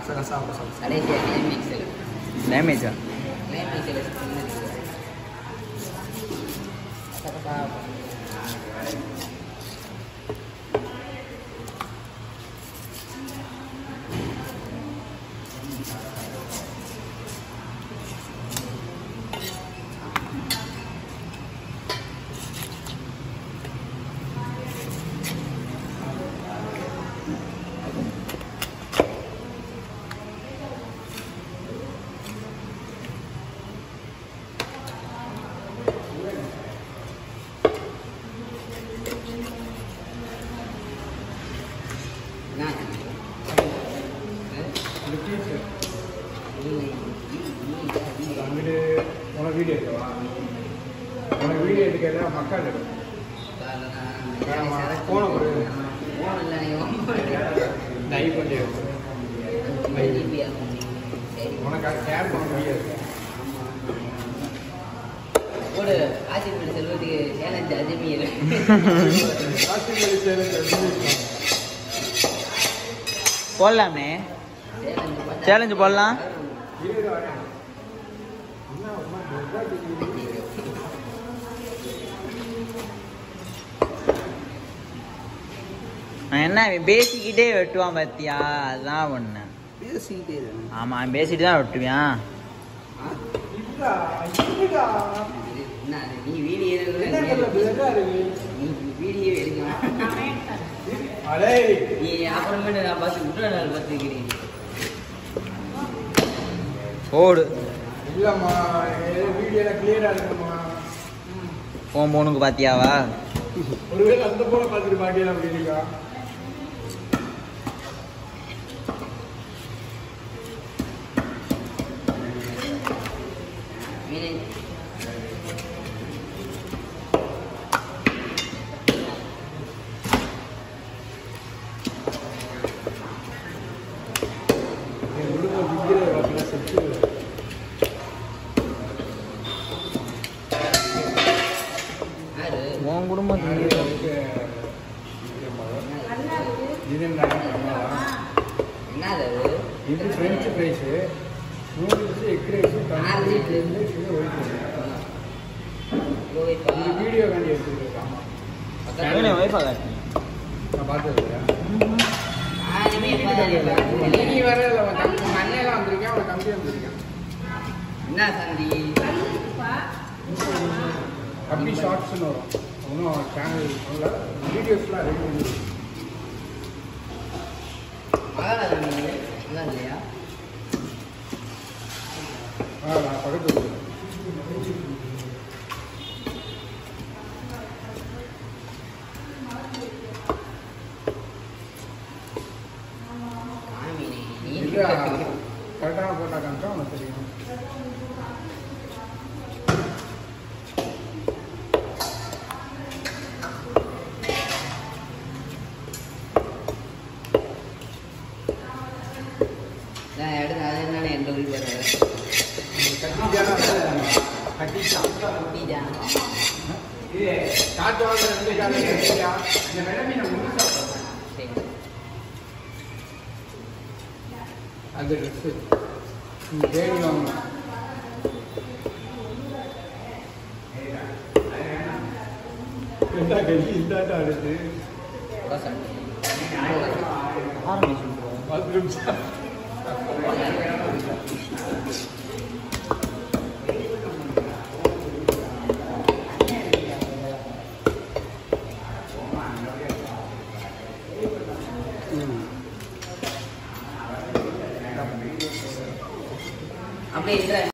கசகசா அவசரம் கடைசியாக கிளைமேக்ஸில் டேமேஜா கிளைமேக்ஸில் அங்கிட்டு உனக்கு வீடியோ எடுக்கவா உனக்கு வீடியோ எடுக்கிறதா மக்கள் எடுக்கும் போன ஒரு டைப் பண்ணி எடுக்கும் உனக்கு கேப் பண்ண முடியாது ஒரு ஆசிரியர் செல்வத்துக்கு சேலஞ்சு அஜமியர் ஆசிரியர் சேலஞ்ச் எடுத்து போடலாமே சேலஞ்சு போடலாம் வீடியோ வரேன் என்ன ஒரு மாதிரி பொறுப்பா தெரியுது. நான் என்ன அவன் பேசிக்கிட்டே வெட்டுவான் பாத்தியா அதுதான் ஒண்ணு பேசிக்கிட்டே இருக்கணும். ஆமா அவன் பேசிட்டு தான் வெட்டுவான் இதுடா, இதுடா. என்ன அது, நீ வீடியோ என்ன கலர் பிளட்டா இருக்கு? நீ வீடியோ எடுக்கலாம் அடே, நீ அப்புறமேட்டு நான் பார்த்து விட்டுற நாள் பார்த்துக்கிறேன் ஓடு இல்லம்மா ஏதோ வீடியோல கிளியரா இருக்குமா உன் போனுக்கு பாத்தியாவா ஒருவேளை அந்த போல பார்த்துட்டு பாக்கலாம் அப்படின்னா மீனே என் குடும்பம் விற்கிறத பார்த்தீங்கன்னா செத்து யாரு உன் குடும்பத்துக்கு இது என்ன பண்ணலாம் என்னது அது இது french fries noodles egg rice ஆறு தந்தூரி ரைஸு. இது ஒயிட் ரைஸ் கோவைப்பா இது வீடியோ வேண்டி எடுத்துருக்கான் இவனை wife ஆ காட்டு. நான் பார்த்தது இல்லையா யாருமே பார்க்கல. நீ வேற இல்லை அவன் தம்பி உங்க அண்ணெல்லாம் வந்திருக்கேன் அவன் தம்பி வந்திருக்கேன் என்ன சந்தி கப்பி ஷார்ட்ஸ்னு வரும் ஒன்றும் சேனல் பண்ணல வீடியோஸ்லாம் ரெடி பண்ணி அதான் தம்பி நல்லா இல்லையா ஆ நான் பக்கத்து ஊரு. காமினி நீ இல்ல கரெக்டான போட்டா காமிச்சா உனக்கு தெரியும் நான் எடுத்து அது என்னன்னு எந்த ஊருக்கு வருவேன் கட்டிட்டானா கட்டிட்டான் குட்டிதான் இது காட்டு வாழ்ந்த ரெண்டு காலை கட்டிட்டா இந்த விளம்பீனை முழு சாப்பிட்றேன் சரி அந்த ட்ரெஸ்ஸு தேடி வாங்கணும் இந்த கை இந்தாட்டம் அடுத்து ரோசன் ஆரம்பிச்சு பத்து நிமிஷம் அப்படியே இருக்கிற